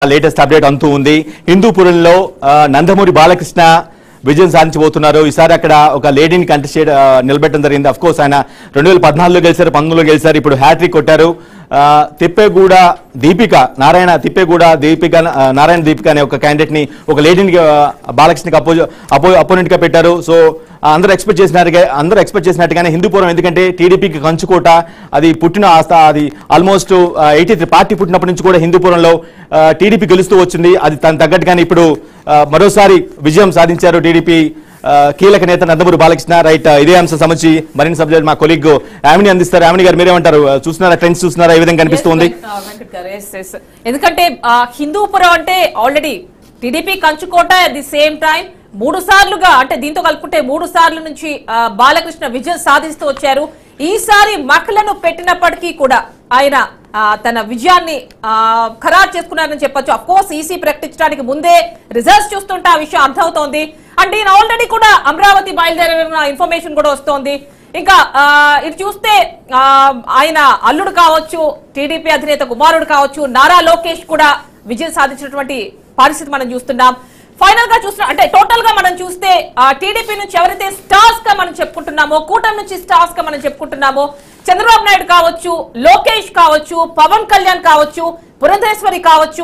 Latest update అంతూ ఉంది హిందూపురంలో ఆ, నందమూరి బాలకృష్ణ విజయం సాధించబోతున్నారు ఈసారి అక్కడ ఒక లేడీని కంటెస్ట్ నిలబెట్టడం జరిగింది అఫ్ కోర్స్ ఆయన రెండు వేల పద్నాలుగులో గెలిచారు పంతొమ్మిదిలో గెలిచారు ఇప్పుడు హ్యాట్రిక్ కొట్టారు ఆ, తిప్పేగూడ దీపిక నారాయణ తిప్పేగూడ దీపిక ఆ, నారాయణ దీపిక అనే ఒక క్యాండిడేట్ ని ఒక లేడీని ఆ, బాలకృష్ణకి అపోజ్ అపో అపోనెంట్ గా పెట్టారు సో ఆ, అందరూ ఎక్స్పెక్ట్ చేసినట్టుగా అందరూ ఎక్స్పెక్ట్ చేసినట్టుగానే హిందూపురం ఎందుకంటే టీడీపీకి కంచుకోట అది పుట్టిన ఆస్థ అది ఆల్మోస్ట్ ఎయిటీ త్రీ పార్టీ పుట్టినప్పటి నుంచి కూడా హిందూపురంలో టీడీపీ గెలుస్తూ వచ్చింది అది తన తగ్గట్టుగానే ఇప్పుడు ఆ, మరోసారి విజయం సాధించారు టీడీపీ ఆ, కీలక నేత నందమూరి బాలకృష్ణ రైట్ ఇదే అంశం సంబంధించి మరిన్ని సబ్జెక్ట్ మా కొలీగ్ ఆమెని అందిస్తారు ఆమెని గారు మీరేమంటారు చూస్తున్నారా ట్రెండ్స్ చూస్తున్నారా ఏ విధంగా కనిపిస్తుంది Yes, వెంక- వెంకట్ గారు, yes, yes. ఎందుకంటే ఆ, హిందూపురం అంటే ఆల్రెడీ టీడీపీ కంచుకోట అట్ ది సేమ్ టైం మూడు సార్లుగా అంటే దీంతో కలుపుకుంటే మూడు సార్లు నుంచి ఆ, బాలకృష్ణ విజయం సాధిస్తూ వచ్చారు ఈసారి మక్కలను పెట్టినప్పటికీ కూడా ఆయన ఆ, తన విజయాన్ని ఆ, ఖరారు చేసుకున్నారని చెప్పొచ్చు అఫ్ కోర్స్ ఈసీ ప్రకటించడానికి ముందే రిజల్ట్స్ చూస్తుంటే ఆ విషయం అర్థమవుతోంది అంటే ఈయన ఆల్రెడీ కూడా అమరావతి బయలుదేరిన ఇన్ఫర్మేషన్ కూడా వస్తోంది ఇంకా ఆ, ఇటు చూస్తే ఆ, ఆయన అల్లుడు కావచ్చు టీడీపీ అధినేత కుమారుడు కావచ్చు నారా లోకేష్ కూడా విజయం సాధించినటువంటి పరిస్థితి మనం చూస్తున్నాం ఫైనల్ గా చూస్తున్నాం అంటే టోటల్ గా మనం చూస్తే టీడీపీ నుంచి ఎవరైతే స్టార్స్ గా మనం చెప్పుకుంటున్నామో కూటమి నుంచి స్టార్స్ గా మనం చెప్పుకుంటున్నామో చంద్రబాబు నాయుడు కావచ్చు లోకేష్ కావచ్చు పవన్ కళ్యాణ్ కావచ్చు పురంధేశ్వరి కావచ్చు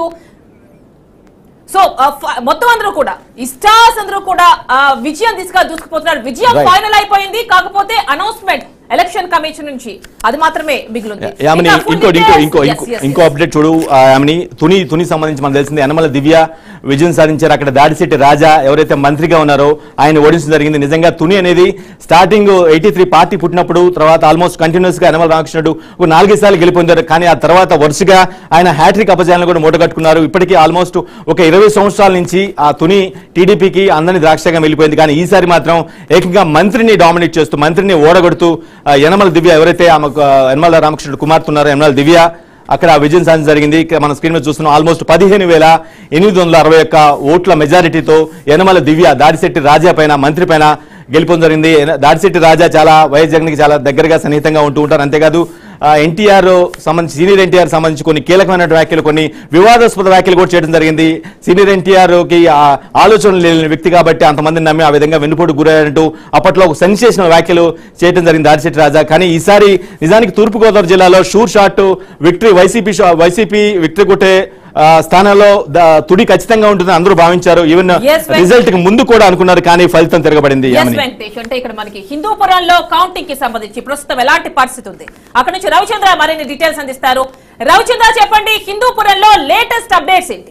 సో ఆ, ఫ- మొత్తం అందరూ కూడా ఈ స్టార్స్ అందరూ కూడా ఆ, విజయం దిశగా దూసుకుపోతున్నారు విజయం Right. ఫైనల్ అయిపోయింది కాకపోతే అనౌన్స్మెంట్ ఎలక్షన్ కమిషన్ నుంచి అది మాత్రమే మిగిలింది యామిని ఇంకా full ఇంకోటి ఇంకో details- ఇంకో Yes, ఇంకో yes, ఇంకో yes. అప్డేట్ చూడు ఆ, యామిని తుని తుని సంబంధించి మనకు తెలిసింది యనమల దివ్య విజయం సాధించారు అక్కడ దాడిశెట్టి రాజా ఎవరైతే మంత్రిగా ఉన్నారో ఆయన ఓడించడం జరిగింది నిజంగా తుని అనేది స్టార్టింగ్ ఎయిటీ త్రీ పార్టీ పుట్టినప్పుడు తర్వాత ఆల్మోస్ట్ కంటిన్యూస్ గా యనమల రామకృష్ణుడు ఒక నాలుగైదు సార్లు గెలిపొందారు కానీ ఆ తర్వాత వరుసగా ఆయన హ్యాట్రిక్ అపజయాలను కూడా మూటగట్టుకున్నారు ఇప్పటికీ ఆల్మోస్ట్ ఒక ఇరవై సంవత్సరాల నుంచి ఆ తుని టీడీపీకి అందని ద్రాక్షగా వెళ్ళిపోయింది కానీ ఈసారి మాత్రం ఏకంగా మంత్రిని డామినేట్ చేస్తూ మంత్రిని ఓడగొడుతూ ఆ, యనమల దివ్య ఎవరైతే ఆమెకు ఆ, యనమల రామకృష్ణుడు కుమార్తె ఉన్నారో యనమల దివ్య అక్కడ విజయం సాధించడం జరిగింది ఇక్కడ మన స్క్రీన్ మీద చూస్తున్నాం ఆల్మోస్ట్ పదిహేను వేల ఎనిమిది వందల అరవై ఒక్క ఓట్ల మెజారిటీతో యనమల దివ్య దాడిశెట్టి రాజా పైన మంత్రి పైన గెలుపొందడం జరిగింది ఎన- దాడిశెట్టి రాజా చాలా వైఎస్ జగన్కి చాలా దగ్గరగా సన్నిహితంగా ఉంటూ ఉంటారు అంతేకాదు ఎన్టీఆర్ సంబంధించి సీనియర్ ఎన్టీఆర్ సంబంధించి కొన్ని కీలకమైన వ్యాఖ్యలు కొన్ని వివాదాస్పద వ్యాఖ్యలు కూడా చేయడం జరిగింది సీనియర్ ఎన్టీఆర్ కి ఆ ఆలోచన లేని వ్యక్తి కాబట్టి అంతమందిని నమ్మి ఆ విధంగా వెన్నుపోటు గురయ్యారంటూ అప్పట్లో ఒక సెన్సేషనల్ వ్యాఖ్యలు చేయడం జరిగింది దాడిశెట్టి రాజా కానీ ఈసారి నిజానికి తూర్పుగోదావరి జిల్లాలో షూర్ షాట్ విక్టరీ వైసీపీ షా- వైసీపీ విక్టరీ కొట్టే ఆ, స్థానంలో ద- తుడి ఖచ్చితంగా ఉంటుందని అందరూ భావించారు ఈవెన్ Yes, Venkat. రిజల్ట్ కి ముందు కూడా అనుకున్నారు కానీ ఫలితం తిరగబడింది ఎస్ యామిని. వెంకటేష్ అంటే ఇక్కడ మనకి హిందూపురంలో కౌంటింగ్ కి సంబంధించి ప్రస్తుతం ఎలాంటి పరిస్థితి ఉంది అక్కడ నుంచి రవిచంద్ర మరిన్ని డీటెయిల్స్ అందిస్తారు రవిచంద్ర చెప్పండి హిందూపురంలో లేటెస్ట్ అప్డేట్స్ ఏంటి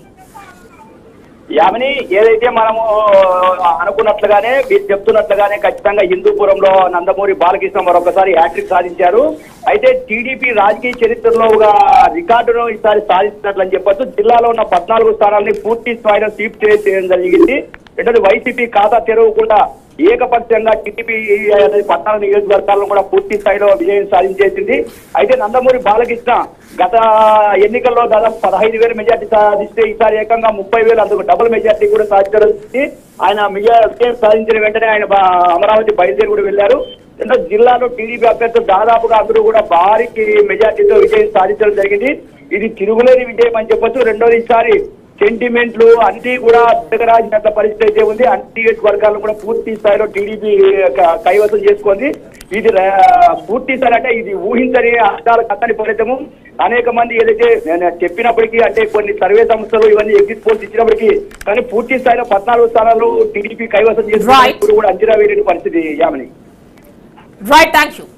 యామిని ఏదైతే మనము అనుకున్నట్లుగానే మీరు చెప్తున్నట్లుగానే ఖచ్చితంగా హిందూపురంలో నందమూరి బాలకృష్ణ మరొకసారి హ్యాట్రిక్ సాధించారు అయితే టీడీపీ రాజకీయ చరిత్రలో ఒక రికార్డును ఈసారి సాధించినట్లు అని చెప్పొచ్చు జిల్లాలో ఉన్న పద్నాలుగు స్థానాలని పూర్తి స్థాయిలో స్వీప్ చేయడం జరిగింది రెండోది వైసీపీ ఖాతా తెరవకుండా ఏకపక్షంగా టీడీపీ అనేది పద్నాలుగు నియోజకవర్గాలను కూడా పూర్తి స్థాయిలో విజయం సాధించేసింది అయితే నందమూరి బాలకృష్ణ గత ఎన్నికల్లో దాదాపు పదహైదు వేల మెజార్టీ సాధిస్తే ఈసారి ఏకంగా ముప్పై వేలు అందుకు డబుల్ మెజార్టీ కూడా సాధించడం జరిగింది. ఆయన మెజా- విజయం సాధించిన వెంటనే ఆయన బా- అమరావతి బయలుదేరి కూడా వెళ్లారు రెండో జిల్లాలో టీడీపీ అభ్యర్థులు దాదాపుగా అందరూ కూడా భారీ మెజార్టీతో విజయం సాధించడం జరిగింది ఇది తిరుగులేని విజయం అని చెప్పొచ్చు రెండోది ఈసారి సెంటిమెంట్లు అన్ని కూడా తిరగరాజినంత పరిస్థితి అయితే ఉంది అన్ని నియోజకవర్గాలను కూడా పూర్తి స్థాయిలో టీడీపీ క- కైవసం చేసుకుంది ఇది రా- పూర్తి స్థాయి అంటే ఇది ఊహించని అర్థాల కథని ఫలితము అనేక మంది ఏదైతే నేను చెప్పినప్పటికీ అంటే కొన్ని సర్వే సంస్థలు ఇవన్నీ ఎగ్జిట్ పోల్స్ ఇచ్చినప్పటికీ కానీ పూర్తి స్థాయిలో పద్నాలుగు స్థానాలు టీడీపీ కైవసం చేసుకుని Right. ఇప్పుడు కూడా అంచనా వేయలేని పరిస్థితి యామని రైట్ థ్యాంక్ యూ